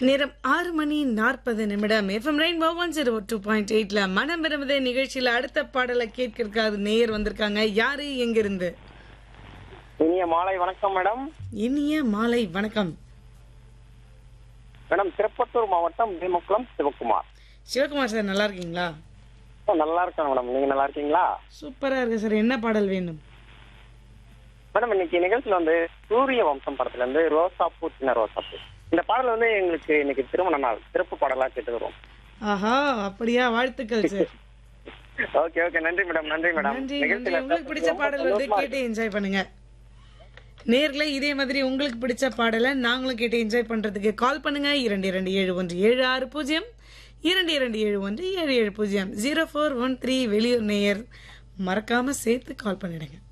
நேரம் ஆறு மணி நாற்பது நிமிடம் FM rainbow one zero two point எயிட்ல மனம் விரும்புதே நிகழ்ச்சியில அடுத்த பாடலை கேட்கறதுக்காக நேயர் வந்திருக்காங்க யாரு எங்கிருந்து இனிய மாலை வணக்கம் மேடம் இனிய மாலை வணக்கம் மேடம் திருப்பத்தூர் மாவட்டம் பீமக்குளம் சிவகுமார் சிவகுமார் சார் நல்லா இருக்கீங்களா ஓ, நல்லா இருக்கேன் மேடம் நீங்க நல்லா இருக்கீங்களா சூப்பரா இருக்கு சார் என்ன பாடல் வேணும் மேடம் இன்னைக்கு நிகழ்ச்சியில வந்து சூரிய வம்சம் படத்துல இருந்து ரோசா பூ சின்ன ரோசா பூ இந்த பாடல் வந்து எங்களுக்கு இன்னைக்கு திருமண நாள் சிறப்பு பாடலா கேட்டு வருவோம் ஆஹா அப்படியா வாழ்த்துக்கள் சார் ஓகே ஓகே நன்றி மேடம் நன்றி மேடம் நன்றி நன்றி உங்களுக்கு பிடிச்ச பாடல் வந்து கேட்டு என்ஜாய் பண்ணுங்க நேர்ல இதே மாதிரி உங்களுக்கு பிடிச்ச பாடலை நாங்களும் கேட்டு என்ஜாய் பண்றதுக்கு கால் பண்ணுங்க இரண்டு இரண்டு ஏழு ஒன்று ஏழு ஆறு பூஜ்ஜியம் இரண்டு இரண்டு ஏழு ஒன்று ஏழு ஏழு பூஜ்ஜியம் ஜீரோ ஃபோர் ஒன் த்ரீ வெளியூர் நேயர் மறக்காம சேர்த்து கால் பண்ணிடுங்க